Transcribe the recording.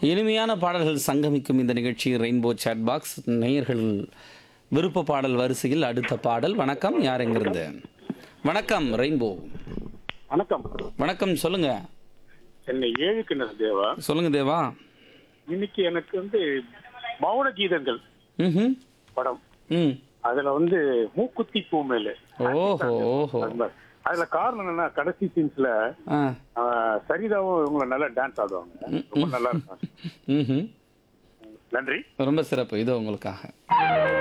இனிமையான பாடல்கள் சங்கமிக்கும் இந்த நிகழ்ச்சி ரெயின்போ சாட் பாக்ஸ் நேயர்கள் விருப்ப பாடல் வரிசையில் அடுத்த பாடல் வணக்கம் யார் எங்கிருந்து வணக்கம் ரெயின்போ வணக்கம் வணக்கம் சொல்லுங்க என்னை ஏழு கிணறு தேவா சொல்லுங்க தேவா இன்னைக்கு எனக்கு வந்து மௌன கீதங்கள் ம் படம் ம் அதுல வந்து மூக்குத்தி பூ மேல ஓஹோ ஓஹோ அதுல காரணம் என்னன்னா கடைசி சீன்ஸ்ல ஆ சரிதாவும் இவங்க நல்லா டான்ஸ் ஆடுவாங்க ரொம்ப நல்லா இருக்கும் ம் நன்றி ரொம்ப சிறப்பு இது உங்களுக்காக